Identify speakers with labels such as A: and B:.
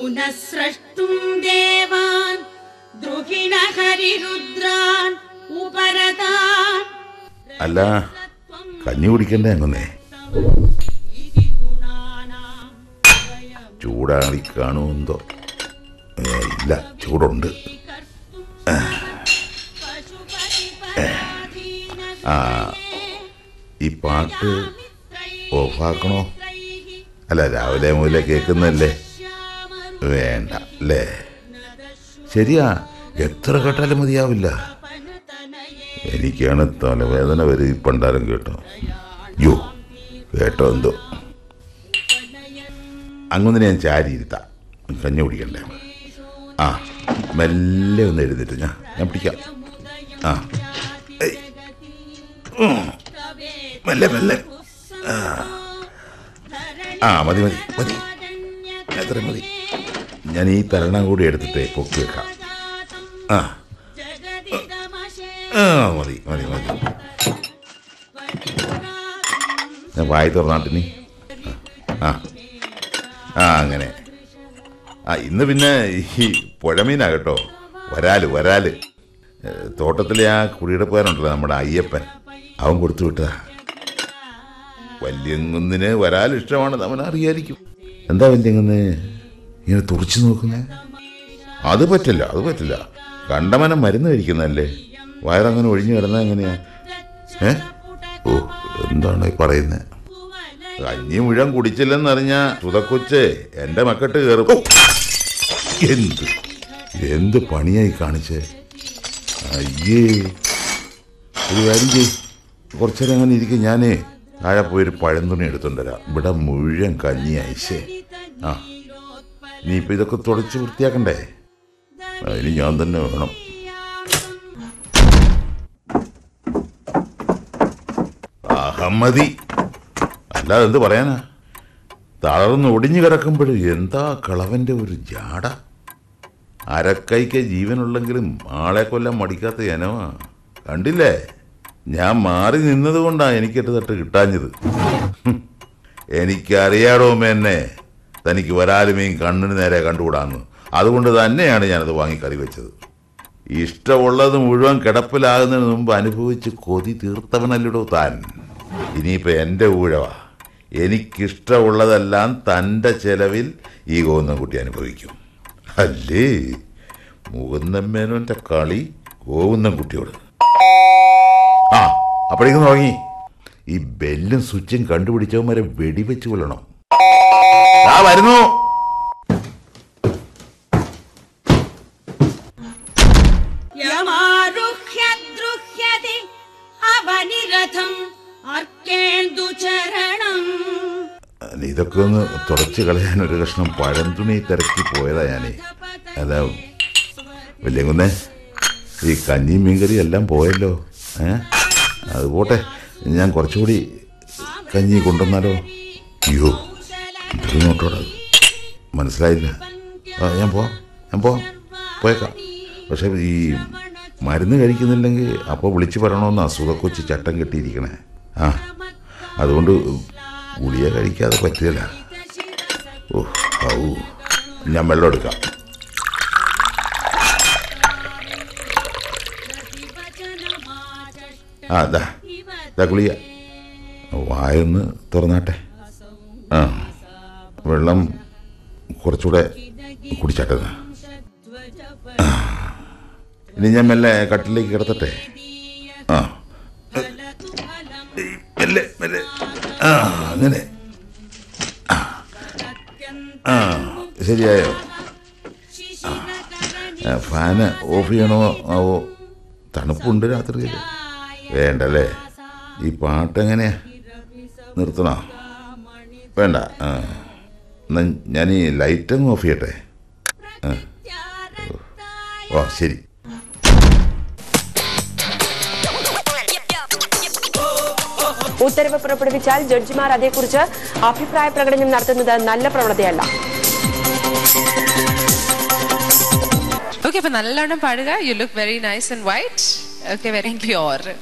A: പുനഃസ്രഷ്ടും ദേവാൻ ദ്രുഹിണ ഹരിരുദ്രാൻ ഉപരതാൻ
B: അല്ല കഞ്ഞി കുടിക്കണ്ടേ അങ്ങന്നേ
A: ഇതി ഗുണാനാം
B: ചൂടാറി കാണുമെന്തോ ഏ, ഇല്ല ചൂടുണ്ട് ആ ഈ പാട്ട് ഓഫാക്കണോ അല്ല രാവിലെ മുതലേ കേൾക്കുന്നല്ലേ വേണ്ട അല്ലേ ശരിയാ എത്ര കേട്ടാലും മതിയാവില്ല എനിക്കാണ് തലവേദന വരെ ഈ പണ്ടാരം കേട്ടോ യോ കേട്ടോ എന്തോ അങ്ങനെ ഞാൻ ചാരി ഇരുത്താം കഞ്ഞി കുടിക്കണ്ടേ ആ മെല്ലെ ഒന്ന് എഴുന്നേറ്റ് ഞാൻ ഞാൻ പിടിക്കാം ആ ഏയ്. ഉം. മെല്ലെ മെല്ലെ ആ. ആ മതി മതി മതി എത്ര മതി ഞാൻ ഈ തരണം കൂടി എടുത്തിട്ട് പൊക്കി വെക്കാം ആ ആ മതി മതി മതി ഞാൻ വായി തുറന്നാട്ട് നീ ആ ആ അങ്ങനെ ആ ഇന്ന് പിന്നെ ഈ പുഴമീനാ കേട്ടോ വരാല് വരാല് ഏ, തോട്ടത്തിലെ ആ കുടിയെടുപ്പുകാരുണ്ടല്ലോ നമ്മുടെ അയ്യപ്പൻ അവൻ കൊടുത്തു വിട്ടതാ വല്യങ്ങുന്നിന് വരാൽ ഇഷ്ടമാണെന്ന് അവൻ അറിയായിരിക്കും എന്താ വല്യങ്ങുന്ന് ഇങ്ങനെ തുറച്ചു നോക്കുന്നേ അത് പറ്റില്ല അത് പറ്റില്ല കണ്ടമനം മരുന്ന് കഴിക്കുന്നതല്ലേ വയറങ്ങനെ ഒഴിഞ്ഞു കിടന്നാ എങ്ങനെയാ ഏ ഓ എന്താണ് ഈ പറയുന്നത് കഞ്ഞി മുഴം കുടിച്ചില്ലെന്നറിഞ്ഞ സുതക്കൊച്ച് എന്റെ മക്കട്ട് കയറും ഓ! എന്ത് എന്ത് പണിയായി കാണിച്ചേ അയ്യേ ഒരു കാര്യം ചെയ് കുറച്ചേരം അങ്ങനെ ഇരിക്കും ഞാനേ താഴെ പോയൊരു പഴംതുണി എടുത്തുകൊണ്ടുവരാം ഇവിടെ മുഴുവൻ കഞ്ഞി അയച്ചേ ആ നീ ഇപ്പൊ ഇതൊക്കെ തുടച്ച് വൃത്തിയാക്കണ്ടേ അതിന് ഞാൻ തന്നെ വേണം അഹമ്മതി അല്ലാതെ എന്ത് പറയാനാ തളർന്ന് ഒടിഞ്ഞു കിടക്കുമ്പോൾ എന്താ കളവന്റെ ഒരു ജാട അരക്കൈക്ക് ജീവനുള്ളെങ്കിലും ആളെ കൊല്ലാൻ മടിക്കാത്ത ജനമാ കണ്ടില്ലേ ഞാൻ മാറി നിന്നത് കൊണ്ടാ എനിക്കെട്ട് തട്ട് കിട്ടാഞ്ഞത് ഹും. എനിക്കറിയാടോ എന്നെ തനിക്ക് വരാലുമേയും കണ്ണിന് നേരെ കണ്ടുകൂടാന്ന് അതുകൊണ്ട് തന്നെയാണ് ഞാനത് വാങ്ങി കറി വെച്ചത് ഇഷ്ടമുള്ളത് മുഴുവൻ കിടപ്പിലാകുന്നതിന് മുമ്പ് അനുഭവിച്ച് കൊതി തീർത്തവനല്ലടോ താൻ ഇനിയിപ്പോ എന്റെ ഊഴവാ എനിക്കിഷ്ടമുള്ളതെല്ലാം തൻ്റെ ചെലവിൽ ഈ ഗോവിന്ദൻകുട്ടി അനുഭവിക്കും അല്ലേ മുകുന്ദമ്മേനോന്റെ കളി ഗോവിന്ദൻകുട്ടിയോട് ആ അപ്പോഴേക്കും തുടങ്ങി ഈ ബെല്ലും സ്വിച്ചും കണ്ടുപിടിച്ചവന്മാരെ വെടിവെച്ച് കൊല്ലണം ആ വരുന്നു
A: യമാരുഹ്യ ദ്രുഹ്യതി അവനിരഥം അർക്കേന്ദു ചരണം
B: അല്ല, ഇതൊക്കെ ഒന്ന് തുടച്ച് കളയാൻ ഒരു കഷ്ണം പഴം തുണി തിരക്കി പോയതാ ഞാനേ അല്ല വലിയ കുന്നേ ഈ കഞ്ഞിയും മീൻകറി എല്ലാം പോയല്ലോ ഏ അത് പോട്ടെ ഞാൻ കുറച്ചുകൂടി കഞ്ഞി കൊണ്ടുവന്നാലോ അയ്യോ എന്തൊരു നോട്ടോടാ അത്. മനസ്സിലായില്ല ആ ഞാൻ പോവാം ഞാൻ പോവാം പോയേക്കാം പക്ഷെ ഈ മരുന്ന് കഴിക്കുന്നില്ലെങ്കിൽ അപ്പോൾ വിളിച്ചു പറയണമെന്ന് അസുഖക്കൊച്ച് ചട്ടം കെട്ടിയിരിക്കണേ ആ അതുകൊണ്ട് ഗുളിക കഴിക്കാതെ പറ്റില്ല ഓ ഔ ഞാൻ വെള്ളം എടുക്കാം ആ ദാ ദാ ഗുളിക വായൊന്ന് തുറന്നാട്ടെ ആ വെള്ളം കുറച്ചുകൂടെ കുടിച്ചാട്ടെ ദാ. ഇനി ഞാൻ മെല്ലെ കട്ടിലേക്ക് കിടത്തട്ടെ ആ ഏയ്, മെല്ലെ മെല്ലെ ആ അങ്ങനെ ആ. ആ ശരിയായോ ആ, ഫാന് ഓഫ് ചെയ്യണോ ആവോ തണുപ്പുണ്ട് രാത്രിയിൽ വേണ്ടല്ലേ ഈ പാട്ടെങ്ങനെയാ നിർത്തണോ വേണ്ട ആ എന്നാ ഞാൻ ഈ ലൈറ്റ് അങ്ങ് ഓഫ് ചെയ്യട്ടെ ആ. ഓ ശരി
C: ഉത്തരവ് പുറപ്പെടുവിച്ചാൽ ജഡ്ജിമാർ അതേക്കുറിച്ച് അഭിപ്രായ പ്രകടനം നടത്തുന്നത് നല്ല പ്രവണതയല്ല
D: ഓക്കെ അപ്പൊ നല്ലോണം പാടുക you look very nice and white okay very pure